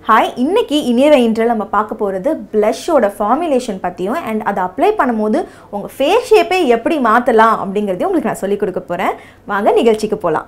hi இன்னைக்கு இனியவை இன்றில் நம்ம பார்க்க போகிறது ப்ளஷோட ஃபார்முலேஷன் பற்றியும் அண்ட் அதை அப்ளை பண்ணும்போது உங்கள் ஃபேஸ் ஷேப்பே எப்படி மாற்றலாம் அப்படிங்கிறதையும் உங்களுக்கு நான் சொல்லிக் கொடுக்க போகிறேன் வாங்க நிகழ்ச்சிக்கு போகலாம்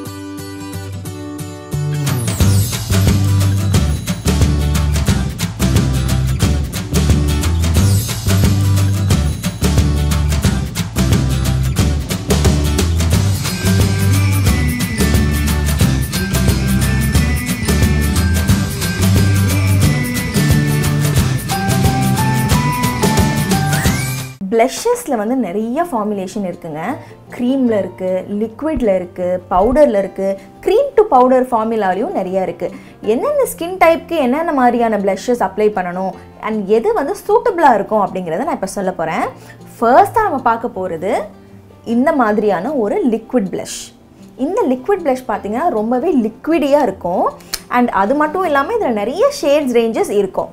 ப்ளஷஸில் வந்து நிறைய ஃபார்முலேஷன் இருக்குங்க க்ரீமில் இருக்குது லிக்விடில் இருக்குது பவுடரில் இருக்குது க்ரீம் டு பவுடர் ஃபார்முலாலையும் நிறைய இருக்குது என்னென்ன ஸ்கின் டைப்க்கு என்னென்ன மாதிரியான ப்ளஷஸ் அப்ளை பண்ணணும் அண்ட் எது வந்து சூட்டபிளாக இருக்கும் அப்படிங்கிறத நான் இப்போ சொல்ல போகிறேன் ஃபர்ஸ்ட்டாக நம்ம பார்க்க போகிறது இந்த மாதிரியான ஒரு லிக்விட் ப்ளஷ் இந்த லிக்விட் ப்ளஷ் பார்த்தீங்கன்னா ரொம்பவே லிக்விடியாக இருக்கும் அண்ட் அது மட்டும் இல்லாமல் இதில் நிறைய ஷேட்ஸ் ரேஞ்சஸ் இருக்கும்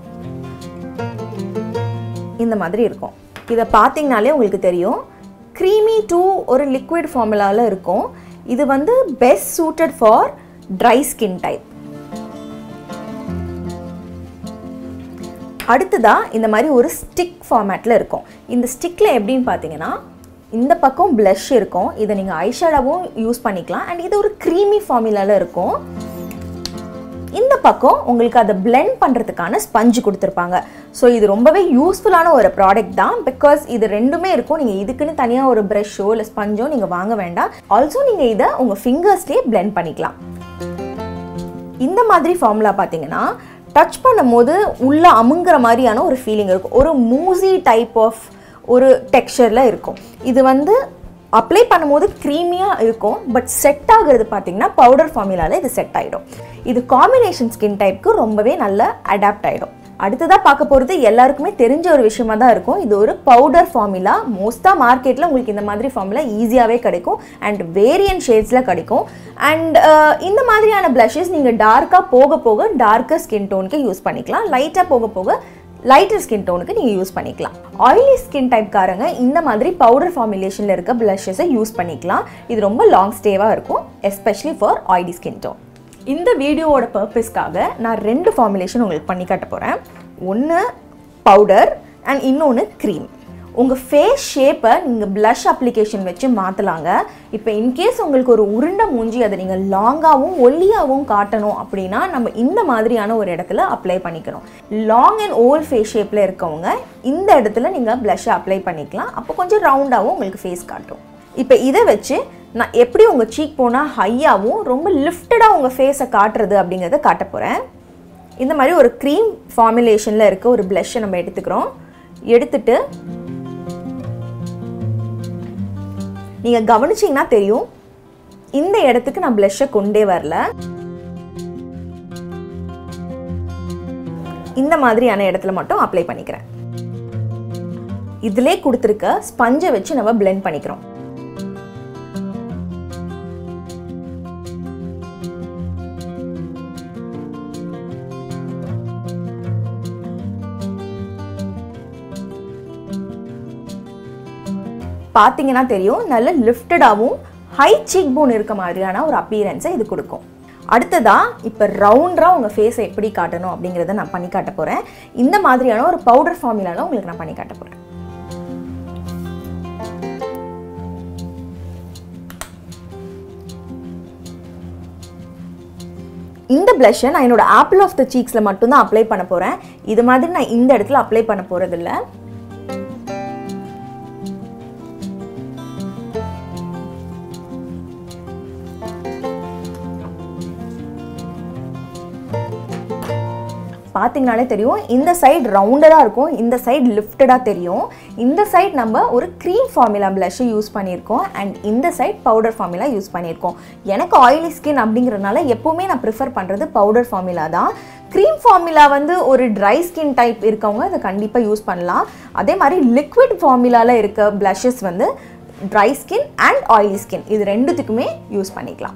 இந்த மாதிரி இருக்கும் இதை பார்த்தீங்கனாலே உங்களுக்கு தெரியும் க்ரீமி டூ ஒரு லிக்விட் ஃபார்முலாவில் இருக்கும் இது வந்து best suited for dry skin type அடுத்ததா இந்த மாதிரி ஒரு ஸ்டிக் ஃபார்மேட்டில் இருக்கும் இந்த ஸ்டிக்கில் எப்படின்னு பார்த்தீங்கன்னா இந்த பக்கம் ப்ளஷ் இருக்கும் இதை நீங்கள் ஐஷேடாவும் யூஸ் பண்ணிக்கலாம் அண்ட் இது ஒரு க்ரீமி ஃபார்முலாவில் இருக்கும் இந்த பக்கம் உங்களுக்கு அதை பிளெண்ட் பண்ணுறதுக்கான ஸ்பஞ்சு கொடுத்துருப்பாங்க ஸோ இது ரொம்பவே யூஸ்ஃபுல்லான ஒரு ப்ராடக்ட் தான் பிகாஸ் இது ரெண்டுமே இருக்கும் நீங்கள் இதுக்குன்னு தனியாக ஒரு ப்ரஷ்ஷோ இல்லை ஸ்பஞ்சோ நீங்கள் வாங்க வேண்டாம் ஆல்சோ நீங்கள் இதை உங்கள் ஃபிங்கர்ஸ்லேயே பிளெண்ட் பண்ணிக்கலாம் இந்த மாதிரி ஃபார்முலா பார்த்தீங்கன்னா டச் பண்ணும்போது உள்ள அமுங்குற மாதிரியான ஒரு ஃபீலிங் இருக்கும் ஒரு மூசி டைப் ஆஃப் ஒரு டெக்ஸ்சரில் இருக்கும் இது வந்து அப்ளை பண்ணும்போது க்ரீமியாக இருக்கும் பட் செட் ஆகுறது பார்த்தீங்கன்னா பவுடர் ஃபார்முலாவில் இது செட் ஆகிடும் இது காம்பினேஷன் ஸ்கின் டைப்க்கு ரொம்பவே நல்லா அடாப்ட் ஆகிடும் அடுத்ததாக பார்க்க போகிறது எல்லாருக்குமே தெரிஞ்ச ஒரு விஷயமா தான் இருக்கும் இது ஒரு பவுடர் ஃபார்முலா மோஸ்ட்டாக மார்க்கெட்டில் உங்களுக்கு இந்த மாதிரி ஃபார்முலா ஈஸியாகவே கிடைக்கும் அண்ட் வேரியன்ட் ஷேட்ஸில் கிடைக்கும் அண்ட் இந்த மாதிரியான ப்ளஷஸ் நீங்கள் டார்க்காக போக போக டார்க்கர் ஸ்கின் டோனுக்கு யூஸ் பண்ணிக்கலாம் லைட்டாக போக போக லைட்டர் ஸ்கின் டோனுக்கு நீங்கள் யூஸ் பண்ணிக்கலாம் ஆயிலி ஸ்கின் டைப்காரங்க இந்த மாதிரி பவுடர் ஃபார்முலேஷனில் இருக்க ப்ளஷஸை யூஸ் பண்ணிக்கலாம் இது ரொம்ப லாங் ஸ்டேவாக இருக்கும் especially for oily skin tone இந்த வீடியோவோட பர்பஸ்க்காக நான் ரெண்டு ஃபார்முலேஷன் உங்களுக்கு பண்ணி காட்ட போகிறேன் ஒன்று பவுடர் அண்ட் இன்னொன்று க்ரீம் உங்கள் ஃபேஸ் ஷேப்பை நீங்கள் ப்ளஷ் அப்ளிகேஷன் வச்சு மாற்றலாங்க இப்போ இன்கேஸ் உங்களுக்கு ஒரு உருண்டை மூஞ்சி அதை நீங்கள் லாங்காகவும் ஒல்லியாகவும் காட்டணும் அப்படின்னா நம்ம இந்த மாதிரியான ஒரு இடத்துல அப்ளை பண்ணிக்கணும் லாங் அண்ட் ஓல்ட் ஃபேஸ் ஷேப்பில் இருக்கவங்க இந்த இடத்துல நீங்கள் ப்ளஷ்ஷை அப்ளை பண்ணிக்கலாம் அப்போ கொஞ்சம் ரவுண்டாகவும் உங்களுக்கு ஃபேஸ் காட்டும் இப்போ இதை வச்சு நான் எப்படி உங்கள் சீக் போனால் ஹையாகவும் ரொம்ப லிஃப்டடாக உங்கள் ஃபேஸை காட்டுறது அப்படிங்கிறத காட்ட போகிறேன் இந்த மாதிரி ஒரு க்ரீம் ஃபார்முலேஷனில் இருக்க ஒரு ப்ளஷ்ஷை நம்ம எடுத்துக்கிறோம் எடுத்துட்டு நீங்கள் கவனிச்சிங்கன்னா தெரியும் இந்த இடத்துக்கு நான் ப்ளஷ்ஷை கொண்டே வரல இந்த மாதிரியான இடத்துல மட்டும் அப்ளை பண்ணிக்கிறேன் இதிலே கொடுத்துருக்க ஸ்பஞ்சை வச்சு நம்ம பிளெண்ட் பண்ணிக்கிறோம் பார்த்தீங்கன்னா தெரியும் நல்ல லிஃப்டடாகவும் ஹை சீக் போன் இருக்க மாதிரியான ஒரு அப்பியரன்ஸை இது கொடுக்கும் அடுத்ததாக இப்போ ரவுண்டாக உங்கள் ஃபேஸை எப்படி காட்டணும் அப்படிங்கிறத நான் பண்ணி காட்ட போகிறேன் இந்த மாதிரியான ஒரு பவுடர் ஃபார்முலாவில் உங்களுக்கு நான் பண்ணி காட்ட போகிறேன் இந்த ப்ளஷ்ஷை நான் என்னோட ஆப்பிள் ஆஃப் த சீக்ஸில் மட்டும்தான் அப்ளை பண்ண போகிறேன் இது மாதிரி நான் இந்த இடத்துல அப்ளை பண்ண போகிறதில்ல பார்த்தீங்கனாலே தெரியும் இந்த சைடு ரவுண்டடாக இருக்கும் இந்த சைடு லிஃப்டடாக தெரியும் இந்த சைடு நம்ம ஒரு க்ரீம் ஃபார்முலா ப்ளஷ்ஷை யூஸ் பண்ணியிருக்கோம் அண்ட் இந்த சைட் பவுடர் ஃபார்முலா யூஸ் பண்ணியிருக்கோம் எனக்கு ஆயிலி ஸ்கின் அப்படிங்கிறதுனால எப்போவுமே நான் ப்ரிஃபர் பண்ணுறது பவுடர் ஃபார்முலா தான் க்ரீம் ஃபார்முலா வந்து ஒரு ட்ரை ஸ்கின் டைப் இருக்கவங்க அதை கண்டிப்பாக யூஸ் பண்ணலாம் அதே மாதிரி லிக்விட் ஃபார்முலாவில் இருக்க ப்ளஷஸ் வந்து dry skin and oily skin இது ரெண்டுத்துக்குமே யூஸ் பண்ணிக்கலாம்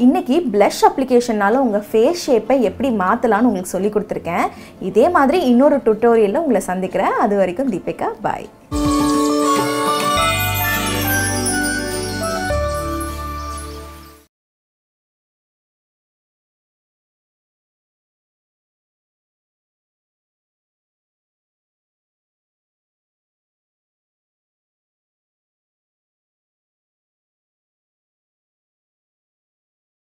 இன்னைக்கு blush அப்ளிகேஷனால உங்கள் ஃபேஸ் ஷேப்பை எப்படி மாற்றலான்னு உங்களுக்கு சொல்லி கொடுத்துருக்கேன் இதே மாதிரி இன்னொரு டுட்டோரியலில் உங்களை சந்திக்கிறேன் அது வரைக்கும் தீபிகா பாய்